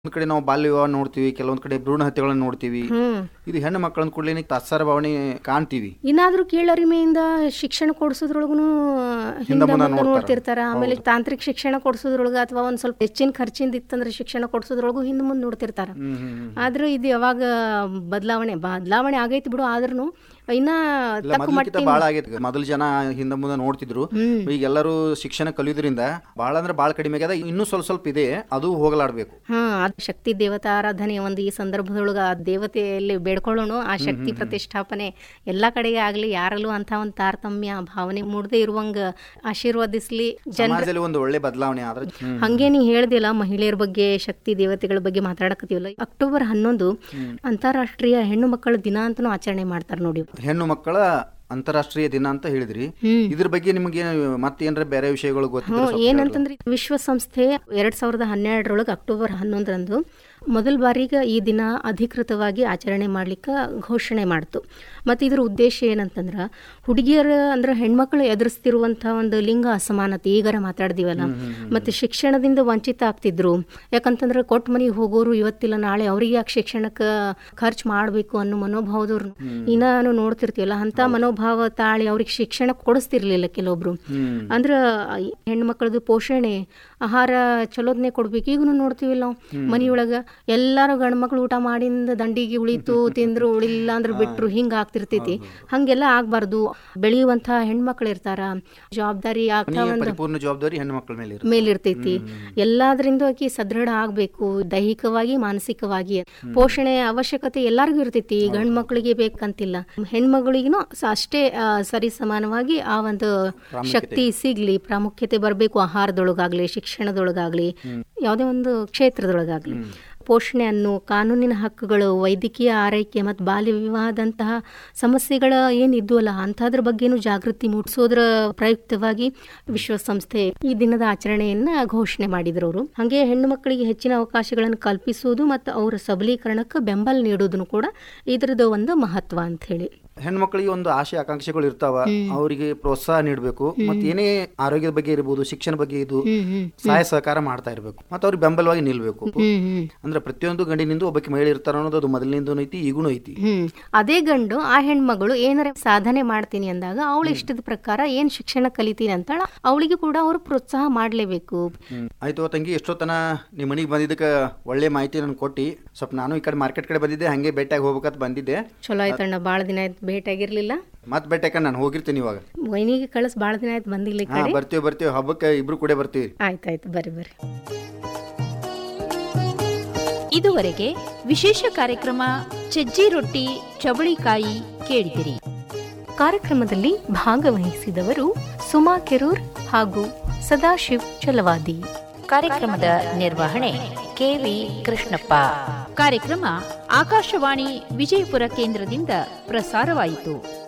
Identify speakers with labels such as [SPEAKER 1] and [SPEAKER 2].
[SPEAKER 1] ಒಂದ್ ಕಡೆ ನಾವು ಬಾಲ್ಯ ವಿವಾಹ ನೋಡ್ತೀವಿ ಕೆಲವೊಂದ್ ಕಡೆ ಭ್ರೂಣ ಹತ್ಯೆಗಳನ್ನ ನೋಡ್ತೀವಿ
[SPEAKER 2] ಹ್ಮ್
[SPEAKER 1] ಇದು ಹೆಣ್ಣು ಮಕ್ಕಳನ್ನ ಕೂಡಲೇ ತಾತ್ಸಾರ ಭಾವನೆ ಕಾಣ್ತೀವಿ
[SPEAKER 2] ಇನ್ನಾದ್ರೂ ಕೀಳರಿಮೆಯಿಂದ ಶಿಕ್ಷಣ ಕೊಡಿಸೋದ್ರೊಳಗೂ ಹಿಂದೆ
[SPEAKER 1] ಮುಂದೆ
[SPEAKER 2] ಮುಂದೆ
[SPEAKER 1] ನೋಡ್ತಾರ.
[SPEAKER 2] ನೋಡ್ತಿರ್ತಾರ ಆಮೇಲೆ ತಾಂತ್ರಿಕ ಶಿಕ್ಷಣ ಕೊಡಿಸೋದ್ರೊಳಗ ಅಥವಾ ಒಂದ್ ಸ್ವಲ್ಪ ಹೆಚ್ಚಿನ ಖರ್ಚಿಂದ ಇತ್ತಂದ್ರೆ ಶಿಕ್ಷಣ ಕೊಡಿಸೋದ್ರೊಳಗೂ ಹಿಂದೆ ಮುಂದೆ ನೋಡ್ತಿರ್ತಾರ
[SPEAKER 1] ಹ್ಮ್ ಹ್ಮ್ ಹ್ಮ್.
[SPEAKER 2] ಆದ್ರೂ ಇದು ಯಾವಾಗ ಬದಲಾವಣೆ ಬದಲಾವಣೆ ಆಗೈತಿ ಬಿಡು ಆದ್ರೂ ಇನ್ನ
[SPEAKER 1] ಇಲ್ಲ
[SPEAKER 2] ತಕ್ಕ
[SPEAKER 1] ಮೊದಲಿಗಿಂತ
[SPEAKER 2] ಮಟ್ಟಿನ
[SPEAKER 1] ಬಾಳ ಆಗೈತಿ ಮೊದಲು ಜನ ಹಿಂದ ಮುಂದೆ ನೋಡ್ತಿದ್ರು
[SPEAKER 2] ಹ್ಮ್.
[SPEAKER 1] ಈಗ ಎಲ್ಲರೂ ಶಿಕ್ಷಣ ಕಲಿಯೋದ್ರಿಂದ ಬಾಳ ಅಂದ್ರೆ ಬಾಳ ಕಡಿಮೆ ಆಗ್ಯದ ಇನ್ನೂ ಸ್ವಲ್ಪ ಸ್ವಲ್ಪ ಇದೆ ಅದು ಹೋಗಲಾಡ್ಬೇಕು
[SPEAKER 2] ಹಾ ಅದ್ ಶಕ್ತಿ ದೇವತಾ ಆರಾಧನೆ ಒಂದು ಈ ಸಂದರ್ಭದೊಳಗ ಆ ದೇವತೆಯಲ್ಲಿ ಬೇಡ್ಕೊಳ್ಳೋಣ ಆ ಶಕ್ತಿ ಪ್ರತಿಷ್ಠಾಪನೆ ಎಲ್ಲಾ ಕಡೆಗೆ ಆಗ್ಲಿ ಯಾರಲ್ಲೂ ಅಂತ ಒಂದು ತಾರತಮ್ಯ ಭಾವನೆ ಮೂಡದೆ ಇರುವಂಗ ಆಶೀರ್ವದಿಸ್ಲಿ ಜನ
[SPEAKER 1] ಸಮಾಜದಲ್ಲಿ ಒಂದು ಒಳ್ಳೆ ಬದಲಾವಣೆ ಆದ್ರೆ ಹ್ಮ್.
[SPEAKER 2] ಹಂಗೆ ನೀ ಹೇಳ್ದಿಲ್ಲ ಮಹಿಳೆಯರ ಬಗ್ಗೆ ಶಕ್ತಿ ದೇವತೆಗಳ ಬಗ್ಗೆ ಮಾತಾಡಕತ್ತೀವಲ್ಲ ಅಕ್ಟೋಬರ್ ಹನ್ನೊಂದು ಅಂತಾರಾಷ್ಟ್ರೀಯ ಹೆಣ್ಣು ಮಕ್ಕಳ ದಿನ ಅಂತಾನು ಆಚರಣೆ ಮಾಡ್ತಾರ ನೋಡಿ
[SPEAKER 1] ಹೆಣ್ಣು ಮಕ್ಕಳ ಅಂತಾರಾಷ್ಟ್ರೀಯ ದಿನ ಅಂತ ಹೇಳಿದ್ರಿ
[SPEAKER 2] ಹ್ಮ್
[SPEAKER 1] ಇದ್ರ ಬಗ್ಗೆ ನಿಮಗೆ ಮತ್ತೇನ್ರ ಬೇರೆ ವಿಷಯಗಳು ಗೊತ್ತಿದ್ರೆ
[SPEAKER 2] ಹ್ಮ್,
[SPEAKER 1] ಸ್ವಲ್ಪ ಹೇಳ್ರಿ.
[SPEAKER 2] ಏನಂತಂದ್ರೆ ವಿಶ್ವಸಂಸ್ಥೆ ಎರಡ್ ಸಾವಿರದ ಹನ್ನೆರಡರೊಳಗೆ ಅಕ್ಟೋಬರ್ ಹನ್ನೊಂದರಂದು ಮೊದಲ ಬಾರಿಗೆ ಈ ದಿನ ಅಧಿಕೃತವಾಗಿ ಆಚರಣೆ ಮಾಡ್ಲಿಕ್ಕೆ ಘೋಷಣೆ ಮಾಡ್ತು ಮತ್ತು ಇದ್ರ ಉದ್ದೇಶ ಏನಂತಂದ್ರೆ ಹುಡುಗಿಯರ ಅಂದ್ರೆ ಹೆಣ್ಮಕ್ಳು ಎದುರಿಸ್ತಿರುವಂಥ ಒಂದು ಲಿಂಗ ಅಸಮಾನತೆ ಈಗರ ಮಾತಾಡ್ದಿವಲ್ಲ ಮತ್ತು ಶಿಕ್ಷಣದಿಂದ ವಂಚಿತ ಆಗ್ತಿದ್ರು ಯಾಕಂತಂದ್ರೆ ಕೊಟ್ಟ ಮನೆಗೆ ಹೋಗೋರು ಇವತ್ತಿಲ್ಲ ನಾಳೆ ಅವ್ರಿಗೆ ಯಾಕೆ ಶಿಕ್ಷಣಕ್ಕೆ ಖರ್ಚು ಮಾಡಬೇಕು ಅನ್ನೋ ಮನೋಭಾವದವ್ರು ಇನ್ನ ನಾನು ನೋಡ್ತಿರ್ತೀವಲ್ಲ ಅಂತ ಮನೋಭಾವ ತಾಳಿ ಅವ್ರಿಗೆ ಶಿಕ್ಷಣ ಕೊಡಿಸ್ತಿರ್ಲಿಲ್ಲ ಕೆಲವೊಬ್ರು
[SPEAKER 1] ಹ್ಮ್
[SPEAKER 2] ಅಂದ್ರ ಹೆಣ್ಣು ಮಕ್ಕಳದು ಪೋಷಣೆ ಆಹಾರ ಚಲೋದ್ನೆ ಕೊಡ್ಬೇಕು ಈಗನು ನೋಡ್ತೀವಿಲ್ಲ ನಾವು ಮನಿಯೊಳಗ ಎಲ್ಲಾರು ಗಂಡು ಮಕ್ಳು ಊಟ ಮಾಡಿಂದ ದಂಡಿಗೆ ಉಳಿತು ತಿಂದ್ರು ಉಳಿಲಿಲ್ಲ ಅಂದ್ರೆ ಬಿಟ್ರು ಹಿಂಗ ಆಗ್ತಿರ್ತೈತಿ ಹಂಗೆಲ್ಲ ಆಗ್ಬಾರ್ದು ಬೆಳೆಯುವಂತ ಹೆಣ್ಮಕ್ಳು ಇರ್ತಾರ ಜವಾಬ್ದಾರಿ ಆಗ್ತಾ
[SPEAKER 1] ಮನೆಯ
[SPEAKER 2] ಒಂದು
[SPEAKER 1] ಪರಿಪೂರ್ಣ ಜವಾಬ್ದಾರಿ ಹೆಣ್ಣು ಮಕ್ಕಳ ಮೇಲೆ ಇರುತ್ತೆ
[SPEAKER 2] ಮೇಲಿರ್ತೈತಿ ಎಲ್ಲಾದ್ರಿಂದ ಆಕಿ ಸದೃಢ ಆಗ್ಬೇಕು ದೈಹಿಕವಾಗಿ ಮಾನಸಿಕವಾಗಿ ಪೋಷಣೆ ಅವಶ್ಯಕತೆ ಎಲ್ಲರಿಗೂ ಇರ್ತೈತಿ ಗಂಡ್ ಮಕ್ಕಳಿಗೆ ಬೇಕಂತಿಲ್ಲ ಹೆಣ್ಮಗಳಿಗೂ ಅಷ್ಟೇ ಆ, ಸರಿ ಸಮಾನವಾಗಿ ಆ ಒಂದು ಶಕ್ತಿ ಸಿಗ್ಲಿ ಪ್ರಾಮುಖ್ಯತೆ ಬರಬೇಕು ಆಹಾರದೊಳಗಾಗ್ಲಿ ಶಿಕ್ಷಣದೊಳಗಾಗ್ಲಿ ಯಾವುದೇ ಒಂದು ಕ್ಷೇತ್ರದೊಳಗಾಗ್ಲಿ ಪೋಷಣೆ ಅನ್ನು ಕಾನೂನಿನ ಹಕ್ಕುಗಳು ವೈದ್ಯಕೀಯ ಆರೈಕೆ ಮತ್ತು ಬಾಲ್ಯ ವಿವಾಹದಂತಹ ಸಮಸ್ಯೆಗಳ ಏನಿದ್ವಲ್ಲ ಅಂಥದ್ರ ಬಗ್ಗೆನೂ ಜಾಗೃತಿ ಮೂಡಿಸೋದ್ರ ಪ್ರಯುಕ್ತವಾಗಿ ವಿಶ್ವಸಂಸ್ಥೆ ಈ ದಿನದ ಆಚರಣೆಯನ್ನ ಘೋಷಣೆ ಮಾಡಿದ್ರು ಅವರು ಹಾಗೆ ಹೆಣ್ಣು ಮಕ್ಕಳಿಗೆ ಹೆಚ್ಚಿನ ಅವಕಾಶಗಳನ್ನು ಕಲ್ಪಿಸುವುದು ಮತ್ತು ಅವರ ಸಬಲೀಕರಣಕ್ಕೆ ಬೆಂಬಲ ನೀಡೋದನ್ನು ಕೂಡ ಇದ್ರದ್ದು ಒಂದು ಮಹತ್ವ ಅಂತ ಹೇಳಿ
[SPEAKER 1] ಹೆಣ್ಮಕ್ಳಿಗೆ ಒಂದು ಆಶೆ ಆಕಾಂಕ್ಷೆಗಳು ಇರ್ತಾವ ಅವರಿಗೆ ಪ್ರೋತ್ಸಾಹ ನೀಡಬೇಕು ಮತ್ತೆ ಏನೇ ಆರೋಗ್ಯದ ಬಗ್ಗೆ ಇರ್ಬೋದು ಶಿಕ್ಷಣ ಬಗ್ಗೆ ಇದು ಸಹಾಯ ಸಹಕಾರ ಮಾಡ್ತಾ ಇರಬೇಕು ಮತ್ತೆ ಅವ್ರಿಗೆ ಬೆಂಬಲವಾಗಿ ನಿಲ್ಬೇಕು ಅಂದ್ರೆ ಪ್ರತಿಯೊಂದು ಗಂಡಿನಿಂದ ಒಬ್ಬಕ್ಕೆ ಮಹಿಳೆ ಇರ್ತಾರ ಅನ್ನೋದು ಅದು ಮೊದಲಿನಿಂದ ಐತಿ ಈಗೂನು ಐತಿ
[SPEAKER 2] ಹ್ಮ್ ಅದೇ ಗಂಡು ಆ ಹೆಣ್ಮಗಳು ಏನಾರ ಸಾಧನೆ ಮಾಡ್ತೀನಿ ಅಂದಾಗ ಅವಳ ಇಷ್ಟದ ಪ್ರಕಾರ ಏನ್ ಶಿಕ್ಷಣ ಕಲಿತೀನಿ ಅಂತ ಅವಳಿಗೆ ಕೂಡ ಅವರು ಪ್ರೋತ್ಸಾಹ ಮಾಡ್ಲೇಬೇಕು
[SPEAKER 1] ಹ್ಮ್. ಆಯ್ತು ತಂಗಿ ಎಷ್ಟೊತ್ತನ ನಿಮ್ಮ ಮನೆಗೆ ಬಂದಿದ್ದಕ್ಕೆ ಒಳ್ಳೆ ಮಾಹಿತಿ ನನ್ಗೆ ಕೊಟ್ಟಿ ಸ್ವಲ್ಪ ನಾನು ಈ ಕಡೆ ಮಾರ್ಕೆಟ್ ಕಡೆ ಬಂದಿದ್ದೆ ಹಂಗೆ ಭೇಟಿಯಾಗಿ ಹೋಗ್ಬೇಕಂತ ಬಂದಿದ್ದೆ
[SPEAKER 2] ಚಲೋ ಆಯ್ತಣ್ಣ ಬಾಳ ದಿನ ಆಯ್ತು ಭೇಟಿಯಾಗಿರ್ಲಿಲ್ಲ
[SPEAKER 1] ಮತ್ತೆ ಭೇಟಿಯಾಕ ನಾನು ಹೋಗಿರ್ತೀನಿ ಇವಾಗ
[SPEAKER 2] ವೈನಿಗೆ ಕಳಿಸ್ ಬಾಳ ದಿನ ಆಯ್ತು ಬಂದಿಲ್ಲ ಈ
[SPEAKER 1] ಹಾ
[SPEAKER 2] ಕಡೆ
[SPEAKER 1] ಬರ್ತೀವಿ ಬರ್ತೀವಿ ಹಬ್ಬಕ್ಕೆ ಇಬ್ರು ಕೂಡ ಬರ್ತೀವಿ
[SPEAKER 2] ಆಯ್ತಾಯ್ತು ಬರ್ರಿ ಬರ್ರಿ
[SPEAKER 3] ಇದುವರೆಗೆ ವಿಶೇಷ ಕಾರ್ಯಕ್ರಮ ಸಜ್ಜಿ ರೊಟ್ಟಿ ಚವಳಿಕಾಯಿ ಕೇಳಿದಿರಿ
[SPEAKER 2] ಕಾರ್ಯಕ್ರಮದಲ್ಲಿ ಭಾಗವಹಿಸಿದವರು ಸುಮಾ ಕೆರೂರ್ ಹಾಗೂ ಸದಾಶಿವ್ ಚಲವಾದಿ
[SPEAKER 3] ಕಾರ್ಯಕ್ರಮದ ನಿರ್ವಹಣೆ ಕೆವಿ ಕೃಷ್ಣಪ್ಪ ಕಾರ್ಯಕ್ರಮ ಆಕಾಶವಾಣಿ ವಿಜಯಪುರ ಕೇಂದ್ರದಿಂದ ಪ್ರಸಾರವಾಯಿತು